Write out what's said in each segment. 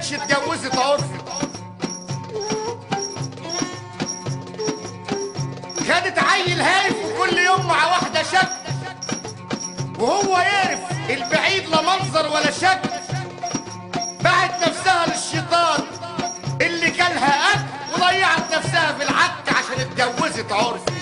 كانتش اتجوزت عرفي خدت عيل هايف وكل يوم مع واحدة شك وهو يعرف البعيد لا منظر ولا شك باعت نفسها للشيطان اللي كلها أكل وضيعت نفسها في العك عشان اتجوزت عرفي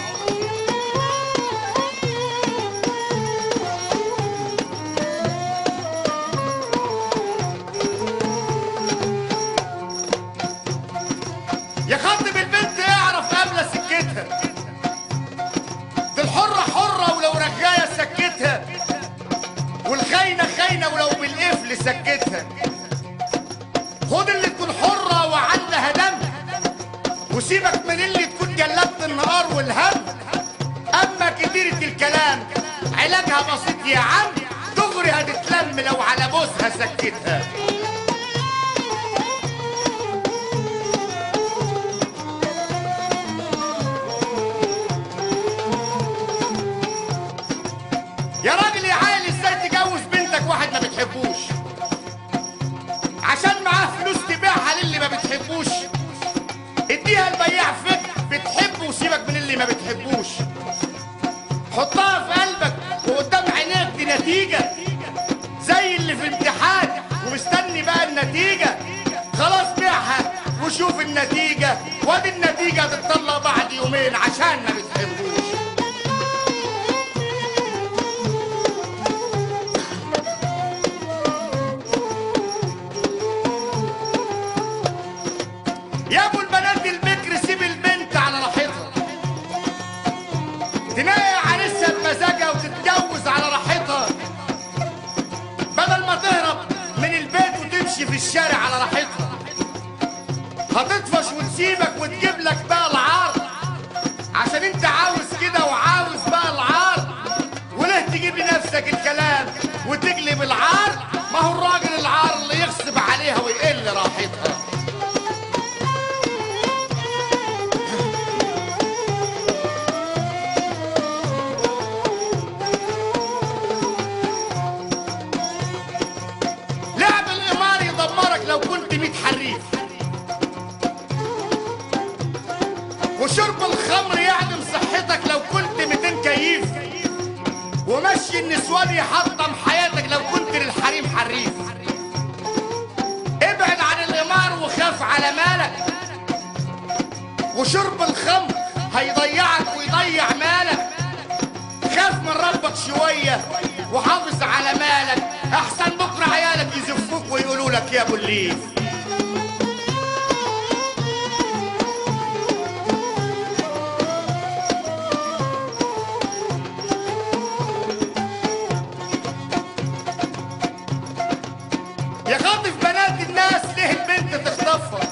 يخاطب البنت يعرف قبل سكتها دي الحرة حرة ولو رجاية سكتها والخاينة خاينة ولو بالقفل سكتها خد اللي تكون حرة وعندها دم وسيبك من اللي تكون جلبت النهار والهم اما كتيرة الكلام علاجها بسيط يا عم دغري هتتلم لو على بوسها سكتها يا راجل يا عالي ازاي تجوز بنتك واحد ما بتحبوش عشان معاه فلوس تبيعها للي ما بتحبوش اديها البياع فك بتحبه وسيبك من اللي ما بتحبوش حطها في قلبك وقدام عينيك دي نتيجة زي اللي في امتحان ومستني بقى النتيجة خلاص بيعها وشوف النتيجة وادي النتيجة هتطلع بعد يومين عشان ما بتحبوش يا ابو البنات البكر سيب البنت على راحتها تناقي عريسها بمزاجها وتتجوز على راحتها بدل ما تهرب من البيت وتمشي في الشارع على راحتها هتطفش وتسيبك وتجيب لك بقى العار عشان انت عاوز كده وعاوز بقى العار وليه تجيب لنفسك الكلام وتقلب العار ما هو الراجل العار اللي يغصب عليها ويقل راحتها لعب القمار يدمرك لو كنت 100 حريف وشرب الخمر يعدم صحتك لو كنت 200 كيف ومشي النسوان يحطم حياتك لو كنت للحريم حريف ابعد عن القمار وخاف على مالك وشرب الخمر هيضيعك ويضيع مالك خاف من ربك شوية وحافظ على مالك أحسن بكرة عيالك يزفوك ويقولوا لك يا أبو الليف يا خاطف بنات الناس ليه البنت تخطفها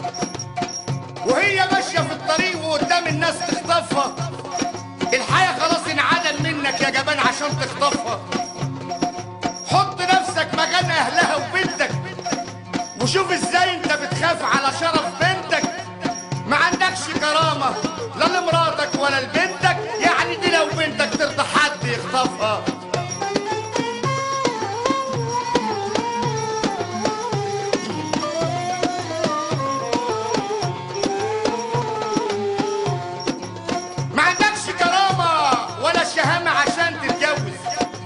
وهي ماشية في الطريق وقدام الناس تخطفها الحياة خلاص انعدم منك يا جبان عشان تخطفها حط نفسك مكان اهلها وبنتك وشوف ازاي انت بتخاف على شرف بنتك ما عندكش كرامة لا لمراتك ولا لبنتك يعني دي لو بنتك ترضى حد يخطفها ما عندكش كرامة ولا شهامة عشان تتجوز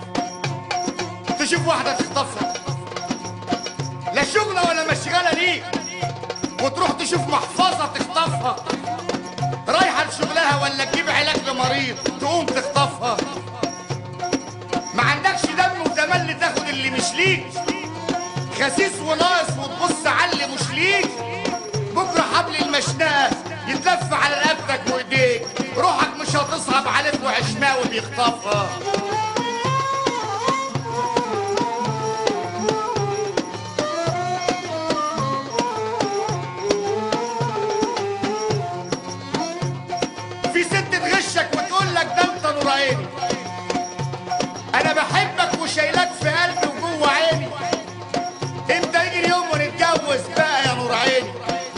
تشوف واحدة تخطفها لا شغلة ولا مشغلة ليك وتروح تشوف محفظة تخطفها رايحة لشغلها ولا تجيب علاج لمريض تقوم تخطفها ما عندكش دم وتملي تاخد اللي مش ليك خسيس وناقص وتبص على اللي مش ليك بكره حبل المشنقه يتلف على رقبتك وايديك روحك مش هتصعب عليك وعشماوي بيخطفها في ست تغشك وتقول لك ده انت نور عيني انا بحبك وشايلك في قلبي وجوه عيني امتى يجي اليوم ونتجوز بقى يا نور عيني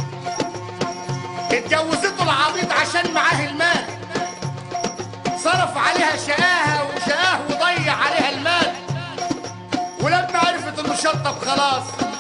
اتجوزته العبيط عشان معاه المال صرف عليها شقاها وشقاه وضيع عليها المال ولما عرفت انه شطب خلاص